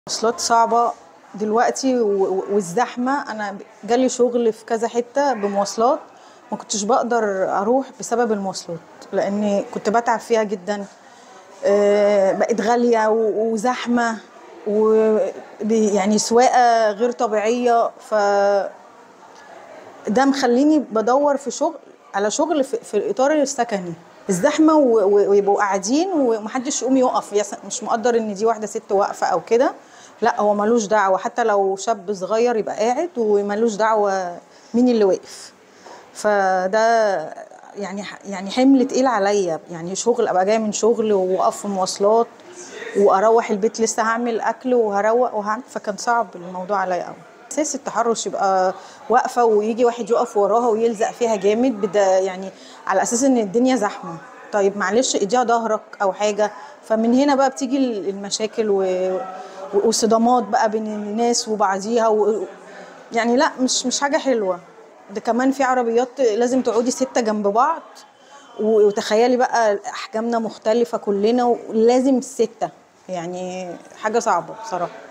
مواصلات صعبة دلوقتي و- و- والزحمة أنا جالي شغل في كذا حتة بمواصلات ما كنتش بقدر أروح بسبب المواصلات لأني كنت بتعب فيها جدا آه، بقت غالية و- وزحمة و يعني سواقة غير طبيعية ف ده مخليني بدور في شغل على شغل في, في الاطار السكني الزحمه و- و- ويبقوا قاعدين ومحدش يقوم يقف يس- مش مقدر ان دي واحده ست واقفه او كده لا هو ملوش دعوه حتى لو شاب صغير يبقى قاعد وملوش دعوه مين اللي واقف فده يعني يعني حمل تقيل عليا يعني شغل ابقى جايه من شغل واقف في مواصلات واروح البيت لسه هعمل اكل وهروق وهعمل فكان صعب الموضوع عليا قوي اساس التحرش يبقى واقفه ويجي واحد يقف وراها ويلزق فيها جامد بدا يعني على اساس ان الدنيا زحمه طيب معلش اديها ظهرك او حاجه فمن هنا بقى بتيجي المشاكل و... وصدامات بقى بين الناس وبعضيها و... يعني لا مش مش حاجه حلوه ده كمان في عربيات لازم تقعدي ستة جنب بعض و- وتخيلي بقى احجامنا مختلفه كلنا ولازم ستة يعني حاجه صعبه بصراحه